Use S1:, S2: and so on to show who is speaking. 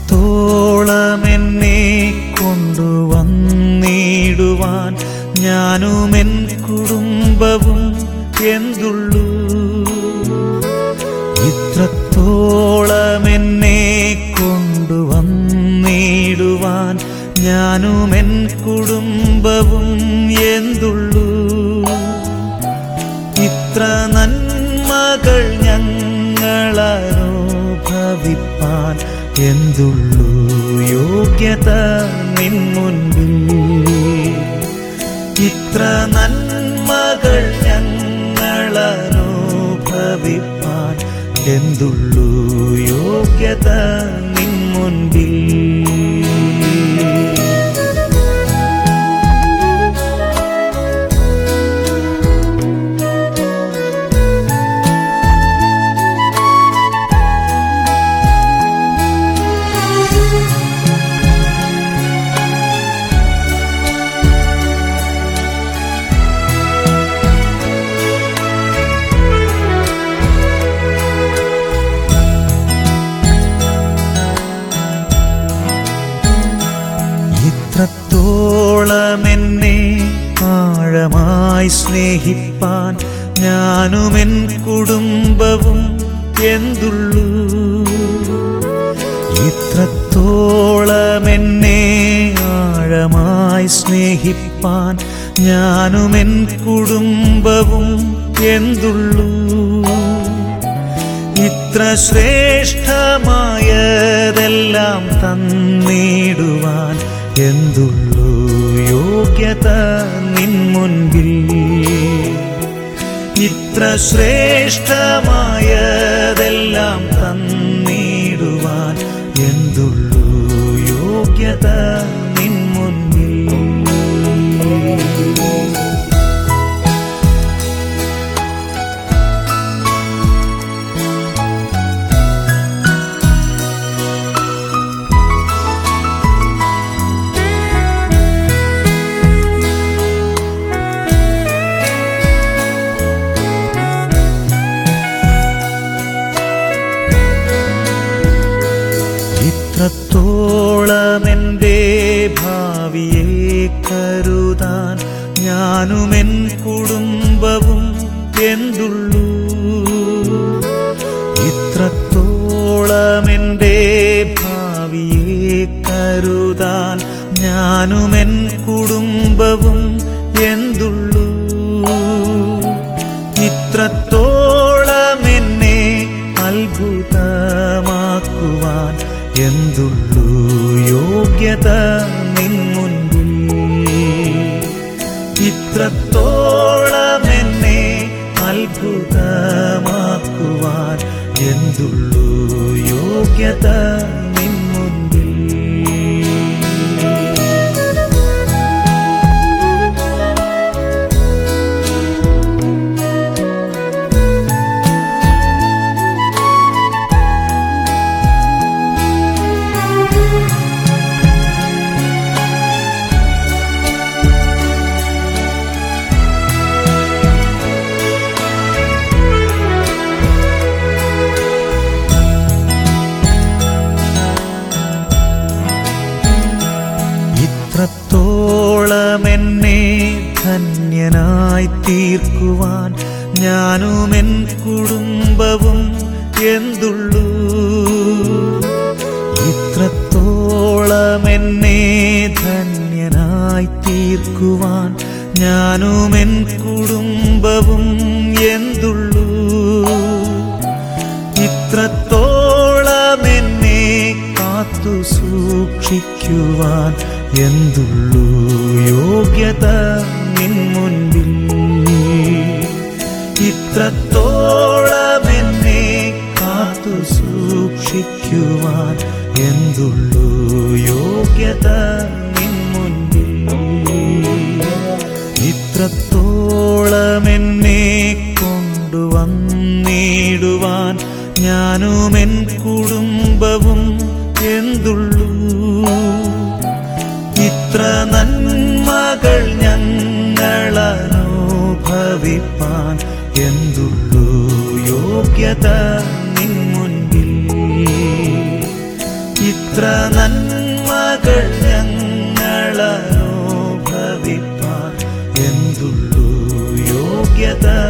S1: ഇത്രത്തോളം എന്നെ കൊണ്ടുവന്നിടുവാൻ ഞാനും എൻ കുടുംബവും എന്തുള്ളൂ ഇത്രത്തോളം എന്നെ കൊണ്ടുവന്നിടുവാൻ ഞാനും എൻ കുടുംബവും എന്തുള്ളൂ ഇത്ര നന്മകൾ ഞങ്ങളനുഭവിപ്പാൻ എന്തുള്ളൂ യോഗ്യത നിൻ മുൻപിൽ ഇത്ര നന്മകൾ ഞങ്ങളനുഭവിപ്പാൻ എന്തുള്ളൂ യോഗ്യത നിൻ മുൻപിൽ ഇത്രത്തോളം എന്നെ ആഴമായി സ്നേഹിപ്പാൻ ഞാനും എൻ കുടുംബവും എന്തുള്ളൂ ഇത്രത്തോളം എന്നെ ആഴമായി സ്നേഹിപ്പാൻ ഞാനും എൻ കുടുംബവും എന്തുള്ളൂ ഇത്ര ശ്രേഷ്ഠമായതെല്ലാം തന്നിടുവാൻ എന്തുള്ളൂ യോഗ്യത നിൻ മുൻപിൽ ഇത്ര ശ്രേഷ്ഠമായതെല്ലാം തന്നിടുവാൻ എന്തുള്ളൂ യോഗ്യത നിൻ മുൻപിൽ ഇത്രത്തോളം എൻ്റെ ഭാവിയെ കരുതാൻ ഞാനും എൻ കുടുംബവും എന്തുള്ളൂ ഇത്രത്തോളം എൻ്റെ ഭാവിയെ കരുതാൻ ഞാനും എൻ കുടുംബവും എന്തുള്ളൂ ഇത്രത്തോളം എന്നെ അത്ഭുതമാക്കുവാൻ എന്തുള്ളൂ യോഗ്യത നിൻ മുൻപിൽ ഇത്രത്തോളം എന്നെ അത്ഭുതമാക്കുവാൻ എന്തുള്ളൂ യോഗ്യത നിൻ മുൻപിൽ ഇത്രത്തോളം എന്നെ ധന്യനായി തീർക്കുവാൻ ഞാനും എൻ കുടുംബവും എന്തുള്ളൂ ഇത്രത്തോളം എന്നെ ധന്യനായി തീർക്കുവാൻ ഞാനും എൻ കുടുംബവും എന്തുള്ളൂ ഇത്രത്തോളം എന്നെ കാത്തു സൂക്ഷിക്കുവാൻ എന്തുള്ളൂ യോഗ്യത നിൻ മുൻപിൽ ഇത്രത്തോളം എന്നെ കാത്തു സൂക്ഷിക്കുവാൻ എന്തുള്ളൂ യോഗ്യത നിൻ മുൻപിൽ ഇത്രത്തോളം എന്നെ കൊണ്ടുവന്നിടുവാൻ ഞാനും എൻ കുടുംബവും എന്തുള്ളൂ ഇത്ര നന്മകൾ ഞങ്ങളനുഭവിപ്പാൻ എന്തുള്ളൂ യോഗ്യത നിൻ മുൻപിൽ ഇത്ര എത്ര നന്മകൾ ഞങ്ങളനുഭവിപ്പാൻ എന്തുള്ളൂ യോഗ്യത